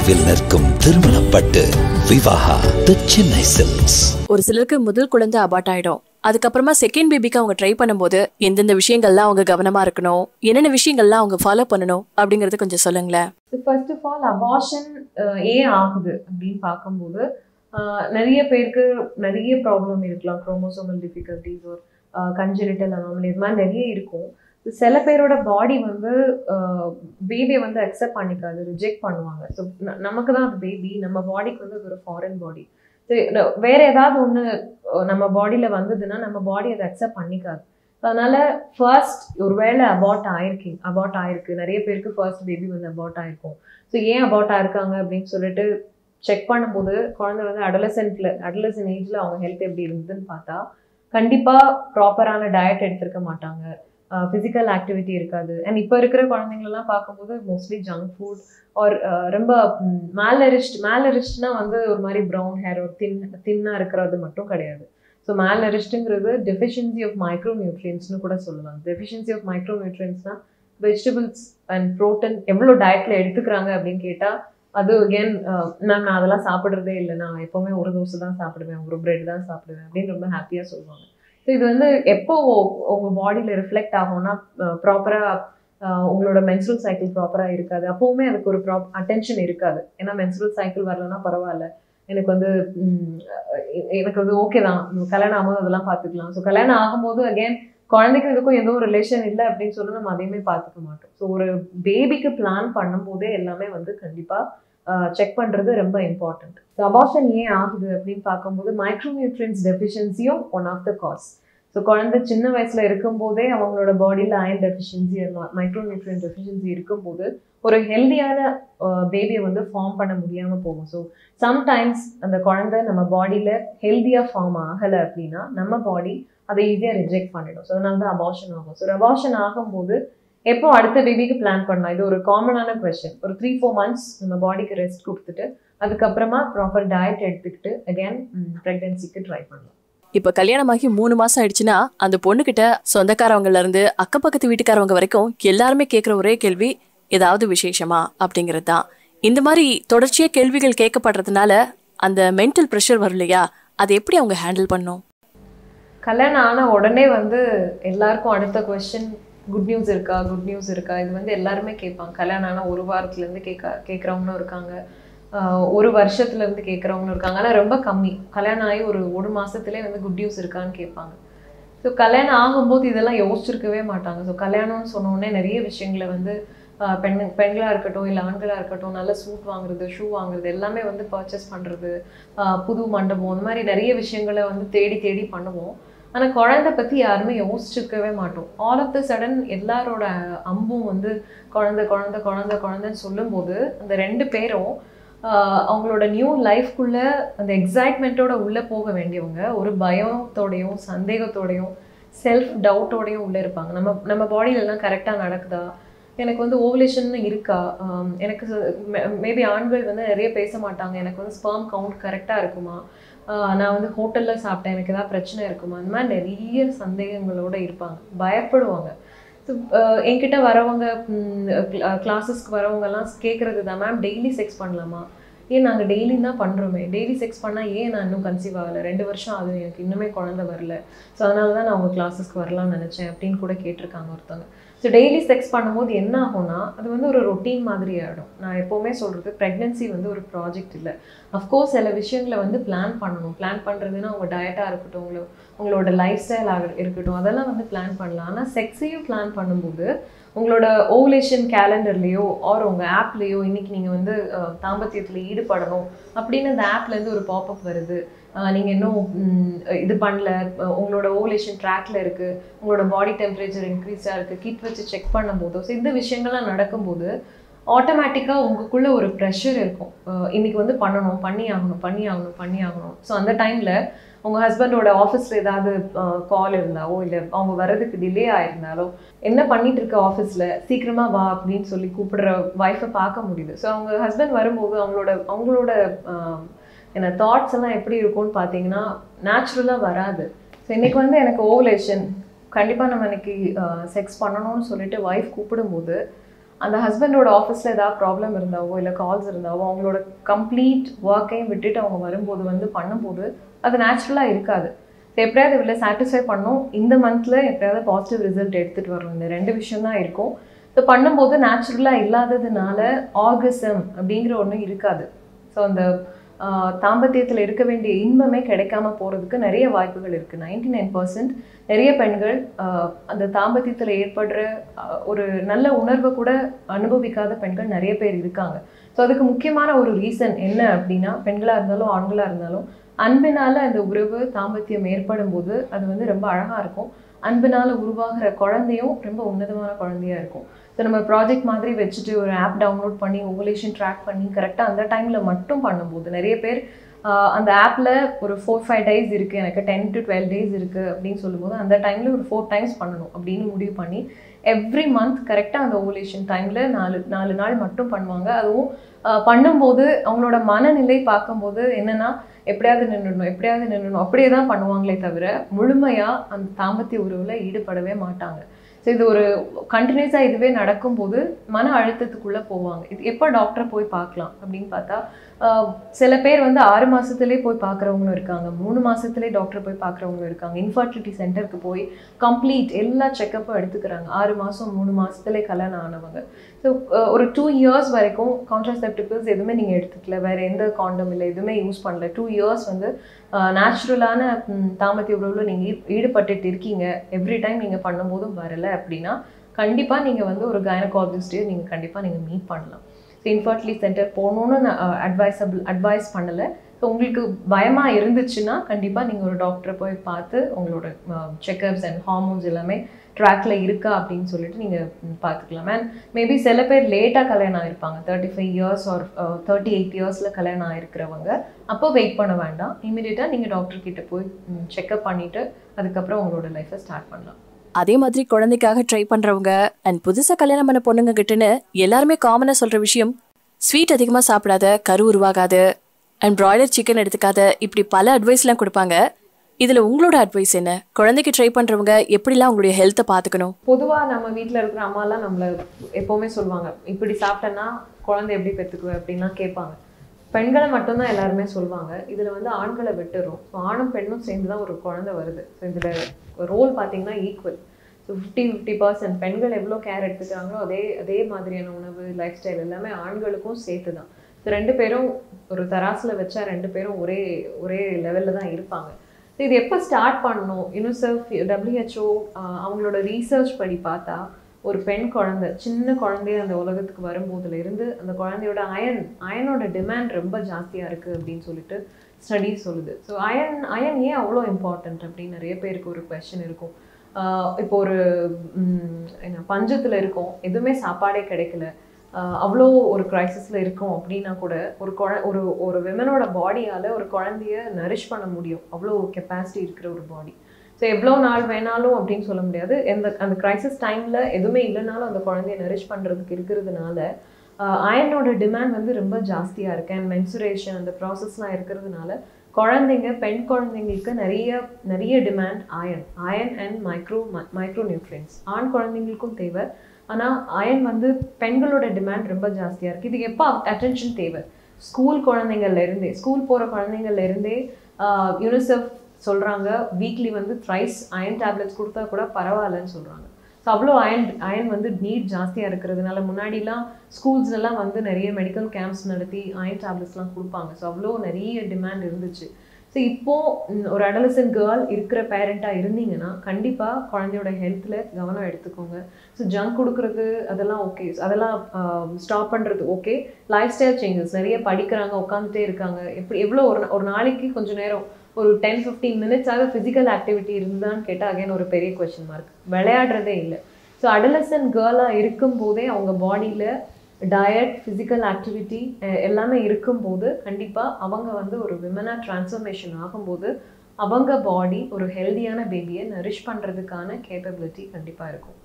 தொலைவில் நிற்கும் திருமணப்பட்டு விவாகா தி சென்னை சில்க்ஸ் ஒரு சிலருக்கு முதல் குழந்தை அபார்ட் ஆயிடும் அதுக்கப்புறமா செகண்ட் பேபிக்கு அவங்க ட்ரை பண்ணும்போது எந்தெந்த விஷயங்கள்லாம் அவங்க கவனமா இருக்கணும் என்னென்ன விஷயங்கள்லாம் அவங்க ஃபாலோ பண்ணணும் அப்படிங்கறது கொஞ்சம் சொல்லுங்களேன் ஃபர்ஸ்ட் ஆஃப் ஆல் அபார்ஷன் ஏன் ஆகுது அப்படின்னு பார்க்கும்போது அஹ், நிறைய பேருக்கு நிறைய ப்ராப்ளம் இருக்கலாம் குரோமோசோமல் டிஃபிகல்ட்டிஸ் ஒரு கன்ஜெனிட்டல் அனாமலி இது மாதிரி நிறைய இருக்கும் சில பேரோட பாடி வந்து பேபியை வந்து அக்செப்ட் பண்ணிக்காது ரிஜெக்ட் பண்ணுவாங்க ஸோ நமக்கு தான் அது பேபி நம்ம பாடிக்கு வந்து அது ஒரு ஃபாரின் பாடி வேற ஏதாவது ஒன்று நம்ம பாடியில வந்ததுன்னா நம்ம பாடி அதை அக்செப்ட் பண்ணிக்காது So, அதனால ஃபர்ஸ்ட் ஒருவேளை அபார்ட் ஆயிருக்கீங்க அபார்ட் ஆயிருக்கு நிறைய பேருக்கு ஃபர்ஸ்ட் பேபி வந்து அபார்ட் ஆயிருக்கும் ஸோ ஏன் அபார்ட் ஆயிருக்காங்க அப்படின்னு சொல்லிட்டு செக் பண்ணும்போது குழந்தை வந்து அடலசென்ட்ல அடலசன் ஏஜ்ல அவங்க ஹெல்த் எப்படி இருந்ததுன்னு பார்த்தா கண்டிப்பா ப்ராப்பரான டயட் எடுத்திருக்க மாட்டாங்க ஃபிசிக்கல் ஆக்டிவிட்டி இருக்காது அண்ட் இப்போ இருக்கிற குழந்தைங்களெல்லாம் பார்க்கும்போது மோஸ்ட்லி ஜங்க் ஃபுட் ஆர் ரொம்ப மேலரிஸ்ட் மேலரிஸ்ட்னா வந்து ஒரு மாதிரி ப்ரௌன் ஹேர் ஒரு தின் தின்னாக இருக்கிறது மட்டும் கிடையாது ஸோ மேலரிஸ்ட்டுங்கிறது டெஃபிஷியன்சி ஆஃப் மைக்ரோ நியூட்ரியன்ஸ்னு கூட சொல்லலாம் டெஃபிஷியன்சி ஆஃப் மைக்ரோ நியூட்ரியன்ஸ்னா வெஜிடபிள்ஸ் அண்ட் ப்ரோட்டீன் எவ்வளோ டயட்ல எடுத்துக்கிறாங்க அப்படின்னு கேட்டால் அது அகேன் மேம் நான் அதெல்லாம் சாப்பிட்றதே இல்லை நான் எப்போவுமே ஒரு தோசை தான் சாப்பிடுவேன் ஒரு பிரெட் தான் சாப்பிடுவேன் அப்படின்னு ரொம்ப ஹாப்பியாக சொல்லுவாங்க ஸோ இது வந்து எப்போ உங்கள் பாடியில் ரிஃப்ளெக்ட் ஆகும்னா ப்ராப்பராக உங்களோட மென்சுரல் சைக்கிள் ப்ராப்பராக இருக்காது அப்போவுமே அதுக்கு ஒரு ப்ராப் அட்டென்ஷன் இருக்காது ஏன்னா மென்சுரல் சைக்கிள் வரலன்னா பரவாயில்ல எனக்கு வந்து ம், எ- எனக்கு வந்து ஓகே தான் கல்யாணம் ஆகும்போது அதெல்லாம் பார்த்துக்கலாம் ஸோ கல்யாணம் ஆகும்போது அகைன் குழந்தைக்கும் இதுக்கும் எந்த ஒரு ரிலேஷன் இல்லை அப்படின்னு சொல்லி நம்ம அதையுமே பார்த்துக்க மாட்டோம் ஸோ ஒரு பேபிக்கு பிளான் பண்ணும்போதே எல்லாமே வந்து கண்டிப்பாக செக் பண்ணுறது ரொம்ப இம்பார்ட்டன்ட் ஸோ அபார்ஷன் ஏன் ஆகுது அப்படின்னு பார்க்கும்போது மைக்ரோநியூட்ரியன்ஸ் டெஃபிஷியன்சியும் one of the cause so குழந்தை சின்ன வயசுல இருக்கும்போதே அவங்களோட பாடியில் அயன் டெஃபிஷியன்சி மைக்ரோநியூட்ரியன் டெஃபிஷியன்சி இருக்கும்போது ஒரு ஹெல்தியான பேபியை வந்து ஃபார்ம் பண்ண முடியாமல் போகும் ஸோ சம்டைம்ஸ் அந்த குழந்தை நம்ம பாடியில் ஹெல்தியாக ஃபார்ம் ஆகலை அப்படின்னா நம்ம பாடி அதை ஈஸியாக ரிஜெக்ட் பண்ணிடும் ஸோ அதனால தான் அபார்ஷன் ஆகும் ஸோ அபார்ஷன் ஆகும்போது எப்போ அடுத்த பேபிக்கு பிளான் பண்ணலாம் இது ஒரு காமனான கொஸ்டின் ஒரு த்ரீ ஃபோர் மந்த்ஸ் நம்ம பாடிக்கு ரெஸ்ட் கொடுத்துட்டு அதுக்கப்புறமா ப்ராப்பர் டயட் எடுத்துக்கிட்டு அகேன் ப்ரெக்னென்சிக்கு ட்ரை பண்ணலாம் இப்ப கல்யாணமாகி மூணு மாசம் ஆயிடுச்சுன்னா அந்த பொண்ணுகிட்ட சொந்தக்காரவங்கல இருந்து அக்கம் பக்கத்து வீட்டுக்காரவங்க வரைக்கும் எல்லாருமே கேட்குற ஒரே கேள்வி ஏதாவது விசேஷமா அப்படிங்கிறது தான் இந்த மாதிரி தொடர்ச்சியா கேள்விகள் கேட்கப்படுறதுனால அந்த மென்டல் ப்ரெஷர் வரும் இல்லையா அதை எப்படி அவங்க ஹேண்டில் பண்ணும் கல்யாணம் ஆன உடனே வந்து எல்லாருக்கும் அடுத்த கொஸ்டின் குட் நியூஸ் இருக்கா குட் நியூஸ் இருக்கா இது வந்து எல்லாருமே கேட்பாங்க கல்யாணம் ஆன ஒரு வாரத்துலேருந்து கேட்க கேட்குறவங்களும் இருக்காங்க ஆஹ் ஒரு வருஷத்துலேருந்து கேட்குறவங்களும் இருக்காங்க ஆனால் ரொம்ப கம்மி கல்யாணம் ஆகி ஒரு ஒரு மாதத்துலேயே வந்து குட் நியூஸ் இருக்கான்னு கேட்பாங்க ஸோ கல்யாணம் ஆகும்போது இதெல்லாம் யோசிச்சிருக்கவே மாட்டாங்க ஸோ கல்யாணம்னு சொன்ன உடனே நிறைய விஷயங்களை வந்து ஆஹ் பெண் பெண்களாக இருக்கட்டும் இல்லை ஆண்களாக இருக்கட்டும் நல்ல சூட் வாங்குறது ஷூ வாங்குறது எல்லாமே வந்து பர்ச்சேஸ் பண்ணுறது புது மண்டபம் அந்த மாதிரி நிறைய விஷயங்களை வந்து தேடி தேடி பண்ணுவோம் ஆனால் குழந்தை பற்றி யாருமே யோசிச்சிருக்கவே மாட்டோம் ஆல் ஆஃப் த சடன் எல்லாரோட அம்பும் வந்து குழந்தை குழந்தை குழந்தை குழந்தைன்னு சொல்லும்போது அந்த ரெண்டு பேரும் ஆஹ் அவங்களோட நியூ லைஃப்குள்ள அந்த எக்ஸைட்மெண்ட்டோட உள்ளே போக வேண்டியவங்க ஒரு பயத்தோடையும் சந்தேகத்தோடையும் செல்ஃப் டவுட்டோடையும் உள்ளே இருப்பாங்க நம்ம நம்ம பாடியிலலாம் கரெக்டாக நடக்குதா எனக்கு வந்து ஓவலேஷன் இருக்கா ஆம், எனக்கு மேபி ஆண்கள் வந்து நிறைய பேச மாட்டாங்க எனக்கு வந்து ஸ்பெர்ம் கவுண்ட் கரெக்டாக இருக்குமா ஆஹ் நான் வந்து ஹோட்டலில் சாப்பிட்டேன் எனக்கு ஏதாவது பிரச்சனை இருக்குமா அந்த மாதிரி நிறைய சந்தேகங்களோட இருப்பாங்க பயப்படுவாங்க ஸோ என்கிட்ட வரவங்க கிளாஸஸ்க்கு வரவங்கெல்லாம் கேட்குறது தான் மேம் டெய்லி செக்ஸ் பண்ணலாமா ஏன் நாங்கள் டெய்லி தான் பண்ணுறோமே டெய்லி செக்ஸ் பண்ணால் ஏன் நான் இன்னும் கன்சீவ் ஆகலை ரெண்டு வருஷம் ஆகுது எனக்கு இன்னுமே குழந்தை வரல ஸோ அதனால தான் நான் உங்கள் கிளாஸஸ்க்கு வரலாம்னு நினச்சேன் அப்படின்னு கூட கேட்டிருக்காங்க ஒருத்தவங்க ஸோ டெய்லி செக்ஸ் பண்ணும்போது என்ன ஆகும்னா அது வந்து ஒரு ரொட்டீன் மாதிரி ஆகிடும் நான் எப்போவுமே சொல்கிறது ப்ரெக்னென்சி வந்து ஒரு ப்ராஜெக்ட் இல்லை அஃப்கோர்ஸ் சில விஷயங்களை வந்து பிளான் பண்ணணும் பிளான் பண்ணுறதுன்னா உங்கள் டயட்டாக இருக்கட்டும் உங்களோ உங்களோட லைஃப் ஸ்டைல் ஆக இருக்கட்டும் அதெல்லாம் வந்து பிளான் பண்ணலாம் ஆனால் செக்ஸையும் பிளான் பண்ணும்போது உங்களோட ஓவலேஷன் கேலண்டர்லேயோ ஆர் உங்கள் ஆப்லேயோ இன்னைக்கு நீங்கள் வந்து தாம்பத்தியத்தில் ஈடுபடணும் அப்படின்னு அந்த ஆப்லேருந்து ஒரு பாப்அப் வருது நீங்கள் இன்னும் ம், இது பண்ணல அஹ் உங்களோட ஓவலேஷன் ட்ராக்ல இருக்குது உங்களோட பாடி டெம்பரேச்சர் இன்க்ரீஸாக இருக்குது கிட் வச்சு செக் பண்ணும்போதோ ஸோ இந்த விஷயங்கள்லாம் நடக்கும்போது ஆட்டோமேட்டிக்காக உங்களுக்குள்ள ஒரு ப்ரெஷர் இருக்கும் அஹ் இன்னைக்கு வந்து பண்ணணும் பண்ணி ஆகணும் பண்ணி ஆகணும் பண்ணி ஆகணும் ஸோ அந்த டைமில் உங்கள் ஹஸ்பண்டோட ஆஃபீஸில் ஏதாவது கால் இருந்தாவோ இல்லை அவங்க வர்றதுக்கு டிலே ஆயிருந்தாலோ என்ன பண்ணிட்டு இருக்க ஆஃபீஸில் சீக்கிரமாக வா அப்படின்னு சொல்லி கூப்பிடுற ஒய்ஃபை பார்க்க முடியுது ஸோ அவங்க ஹஸ்பண்ட் வரும்போது அவங்களோட அவங்களோட ஆஹ், என்ன தாட்ஸ் எல்லாம் எப்படி இருக்கும்னு பார்த்தீங்கன்னா நேச்சுரலாக வராது ஸோ இன்னைக்கு வந்து எனக்கு ஓவலேஷன் கண்டிப்பாக நம்ம இன்னைக்கு செக்ஸ் பண்ணணும்னு சொல்லிட்டு ஒய்ஃப் கூப்பிடும்போது அந்த ஹஸ்பண்டோட ஆஃபீஸில் ஏதாவது ப்ராப்ளம் இருந்தாவோ இல்லை கால்ஸ் இருந்தாவோ அவங்களோட கம்ப்ளீட் ஒர்க்கையும் விட்டுட்டு அவங்க வரும்போது வந்து பண்ணும்போது அது நேச்சுரலாக இருக்காது So எப்படியாவது இதில் சாட்டிஸ்ஃபை பண்ணோம் இந்த மந்தில் எப்படியாவது பாசிட்டிவ் ரிசல்ட் எடுத்துகிட்டு வரணும் இந்த ரெண்டு விஷயம் தான் இருக்கும் ஸோ பண்ணும்போது நேச்சுரலாக இல்லாததுனால ஆர்கசம் அப்படிங்கிற ஒன்று இருக்காது ஸோ அந்த தாம்பத்தியத்தில் இருக்க வேண்டிய இன்பமே கிடைக்காம போகிறதுக்கு நிறைய வாய்ப்புகள் இருக்குது நைன்டி நைன் பர்சன்ட் நிறைய பெண்கள் ஆஹ், அந்த தாம்பத்தியத்தில் ஏற்படுற ஆஹ், ஒரு நல்ல உணர்வை கூட அனுபவிக்காத பெண்கள் நிறைய பேர் இருக்காங்க ஸோ அதுக்கு முக்கியமான ஒரு ரீசன் என்ன அப்படின்னா பெண்களாக இருந்தாலும் ஆண்களாக இருந்தாலும் அன்பினால அந்த உறவு தாம்பத்தியம் ஏற்படும் போது அது வந்து ரொம்ப அழகாக இருக்கும் அன்பினால உருவாகிற குழந்தையும் ரொம்ப உன்னதமான குழந்தையா இருக்கும் ஸோ நம்ம ப்ராஜெக்ட் மாதிரி வச்சுட்டு ஒரு ஆப் டவுன்லோட் பண்ணி ஓவலேஷன் ட்ராக் பண்ணி கரெக்டாக அந்த டைமில் மட்டும் பண்ணும்போது நிறைய பேர் ஆஹ், அந்த ஆப்பில் ஒரு ஃபோர் ஃபைவ் டேஸ் இருக்குது எனக்கு டென் டு டுவெல் டேஸ் இருக்குது அப்படின்னு சொல்லும்போது அந்த டைமில் ஒரு ஃபோர் டைம்ஸ் பண்ணணும் அப்படின்னு முடிவு பண்ணி எவ்ரி மந்த் கரெக்டாக அந்த ஓவலேஷன் டைமில் நாலு நாலு நாள் மட்டும் பண்ணுவாங்க அதுவும் ஆஹ், பண்ணும்போது அவங்களோட மனநிலை பார்க்கும்போது என்னன்னா எப்படியாவது நின்றுடணும் எப்படியாவது நின்றுடணும் அப்படியே தான் பண்ணுவாங்களே தவிர முழுமையாக அந்த தாம்பத்திய உறவில் ஈடுபடவே மாட்டாங்க ஸோ இது ஒரு கண்டினியூஸாக இதுவே நடக்கும்போது மன அழுத்தத்துக்குள்ளே போவாங்க இது எப்போ டாக்டரை போய் பார்க்கலாம் அப்படின்னு பார்த்தா ஆஹ், சில பேர் வந்து ஆறு மாசத்துலயே போய் பார்க்குறவங்களும் இருக்காங்க மூணு மாசத்துலயே டாக்டர் போய் பார்க்குறவங்களும் இருக்காங்க இன்ஃபர்டிலிட்டி சென்டருக்கு போய் கம்ப்ளீட் எல்லா செக்கப்பும் எடுத்துக்கிறாங்க ஆறு மாதம் மூணு மாசத்துலயே கல்யாணம் ஆனவங்க ஸோ ஒரு டூ இயர்ஸ் வரைக்கும் கான்ட்ராசெப்டிவ்ஸ் எதுவுமே நீங்கள் எடுத்துக்கல வேற எந்த காண்டம் இல்லை எதுவுமே யூஸ் பண்ணல டூ இயர்ஸ் வந்து நேச்சுரலான தாமத்திய உறவில் நீங்கள் ஈடுபட்டுட்டு இருக்கீங்க எவ்ரி டைம் நீங்கள் பண்ணும்போதும் வரல அப்படின்னா கண்டிப்பாக நீங்கள் வந்து ஒரு கைனகாலஜிஸ்டையும் நீங்கள் கண்டிப்பாக நீங்கள் மீட் பண்ணலாம் ஸோ இன்ஃபர்டிலிட்டி சென்டர் போகணுன்னு நான் அட்வைசபிள் அட்வைஸ் பண்ணலை ஸோ உங்களுக்கு பயமாக இருந்துச்சுன்னா கண்டிப்பாக நீங்கள் ஒரு டாக்டரை போய் பார்த்து உங்களோட செக்கப்ஸ் அண்ட் ஹார்மோன்ஸ் எல்லாமே ட்ராக்ல இருக்கா அப்படின்னு சொல்லிட்டு நீங்கள் பார்த்துக்கலாம் அண்ட் மேபி சில பேர் லேட்டாக கல்யாணம் ஆயிருப்பாங்க thirty five years or thirty eight இயர்ஸில் கல்யாணம் ஆயிருக்கிறவங்க அப்போ வெயிட் பண்ண வேண்டாம் இமீடியட்டாக நீங்கள் டாக்டர் கிட்ட போய் செக்அப் பண்ணிவிட்டு அதுக்கப்புறம் உங்களோட லைஃப்பை ஸ்டார்ட் பண்ணலாம் அதே மாதிரி குழந்தைக்காக ட்ரை பண்றவங்க அண்ட் புதுசா கல்யாணம் பண்ண பொண்ணுங்க கிட்டன்னு எல்லாருமே காமனா சொல்ற விஷயம் ஸ்வீட் அதிகமா சாப்பிடாத கரு உருவாகாது அண்ட் பிராய்லர் சிக்கன் எடுத்துக்காத இப்படி பல அட்வைஸ்லாம் கொடுப்பாங்க இதுல உங்களோட அட்வைஸ் என்ன குழந்தைக்கு ட்ரை பண்றவங்க எப்படிலாம் உங்களுடைய ஹெல்த்தை பாத்துக்கணும் பொதுவாக நம்ம வீட்டில் இருக்கிற அம்மாலாம் நம்மளை எப்போவுமே சொல்லுவாங்க இப்படி சாப்பிட்டேன்னா குழந்தை எப்படி பெற்றுக்குவேன் அப்படின்லாம் கேட்பாங்க பெண்களை மட்டும்தான் எல்லாருமே சொல்லுவாங்க இதில் வந்து ஆண்களை விட்டுரும் ஸோ ஆணும் பெண்ணும் சேர்ந்து தான் ஒரு குழந்தை வருது ஸோ இதில் ரோல் பார்த்தீங்கன்னா equal so fifty fifty percent பெண்கள் எவ்வளோ கேர் எடுத்துக்கிறாங்களோ அதே அதே மாதிரியான உணவு லைஃப் ஸ்டைல் எல்லாமே ஆண்களுக்கும் சேர்த்து தான் ஸோ ரெண்டு பேரும் ஒரு தராசில் வச்சா ரெண்டு பேரும் ஒரே ஒரே லெவலில் தான் இருப்பாங்க ஸோ இது எப்போ ஸ்டார்ட் பண்ணணும் யூனிசெஃப் டபிள்யூஹெச்ஓ அவங்களோட ரீசர்ச் படி பார்த்தா ஒரு பெண் குழந்தை சின்ன குழந்தைய அந்த உலகத்துக்கு வரும்போதுல இருந்து அந்த குழந்தையோட அயன் அயனோட டிமாண்ட் ரொம்ப ஜாஸ்தியாக இருக்குது அப்படின்னு சொல்லிட்டு ஸ்டடீஸ் சொல்லுது ஸோ அயன் அயன் ஏன் அவ்வளோ இம்பார்ட்டன்ட் அப்படின்னு நிறைய பேருக்கு ஒரு கொஸ்டின் இருக்கும் ஆஹ் இப்போ ஒரு ம், என்ன பஞ்சத்தில் இருக்கோம் எதுவுமே சாப்பாடே கிடைக்கல ஆஹ் அவ்வளோ ஒரு கிரைசிஸில் இருக்கோம் அப்படின்னா கூட ஒரு குழ ஒரு ஒரு விமனோட பாடியால் ஒரு குழந்தைய நரிஷ் பண்ண முடியும் அவ்வளோ கெப்பாசிட்டி இருக்கிற ஒரு பாடி ஸோ எவ்வளோ நாள் வேணாலும் அப்படின்னு சொல்ல முடியாது எந்த அந்த கிரைசிஸ் டைமில் எதுவுமே இல்லைனாலும் அந்த குழந்தைய நரிஷ் பண்ணுறதுக்கு இருக்கிறதுனால அயனோட டிமாண்ட் வந்து ரொம்ப ஜாஸ்தியாக இருக்கு அண்ட் மென்சுரேஷன் அந்த ப்ராசஸ்லாம் இருக்கிறதுனால குழந்தைங்க பெண் குழந்தைங்களுக்கு நிறைய நிறைய demand iron iron and micro micro nutrients ஆண் குழந்தைங்களுக்கும் தேவை ஆனால் அயன் வந்து பெண்களோட டிமாண்ட் ரொம்ப ஜாஸ்தியாக இருக்குது இதுக்கு எப்போ அட்டென்ஷன் தேவை ஸ்கூல் குழந்தைங்கள்ல இருந்தே ஸ்கூல் போகிற குழந்தைங்கள்ல இருந்தே யூனிசெஃப் சொல்கிறாங்க வீக்லி வந்து த்ரைஸ் அயன் டேப்லெட்ஸ் கொடுத்தா கூட பரவாயில்லன்னு சொல்கிறாங்க ஸோ அவ்வளோ அயன் அயன் வந்து நீட் ஜாஸ்தியாக இருக்கிறதுனால முன்னாடிலாம் ஸ்கூல்ஸ்லாம் வந்து நிறைய மெடிக்கல் கேம்ப்ஸ் நடத்தி அயன் டேப்லெட்ஸ்லாம் கொடுப்பாங்க ஸோ அவ்வளோ நிறைய டிமாண்ட் இருந்துச்சு ஸோ இப்போது ஒரு அடலசன் கேர்ள் இருக்கிற பேரண்ட்டாக இருந்தீங்கன்னா கண்டிப்பாக குழந்தையோட ஹெல்த்தில் கவனம் எடுத்துக்கோங்க ஸோ ஜங்க் கொடுக்குறது அதெல்லாம் ஓகே அதெல்லாம் ஸ்டாப் பண்ணுறது ஓகே லைஃப் ஸ்டைல் சேஞ்சஸ் நிறைய படிக்கிறாங்க உட்காந்துட்டே இருக்காங்க எப்படி எவ்வளோ ஒரு ஒரு நாளைக்கு கொஞ்சம் நேரம் ஒரு டென் ஃபிஃப்டீன் மினிட்ஸாவது ஃபிசிக்கல் ஆக்டிவிட்டி இருந்தான்னு கேட்டால் அகைன் ஒரு பெரிய கொஷின் மார்க் விளையாடுறதே இல்லை ஸோ அடலசன் கேர்ளாக இருக்கும் போதே அவங்க பாடியில் டயட் ஃபிசிக்கல் ஆக்டிவிட்டி எல்லாமே இருக்கும்போது கண்டிப்பாக அவங்க வந்து ஒரு விமனாக ட்ரான்ஸ்ஃபர்மேஷன் ஆகும்போது அவங்க பாடி ஒரு ஹெல்தியான பேபியை நரிஷ் பண்ணுறதுக்கான கேப்பபிலிட்டி கண்டிப்பாக இருக்கும்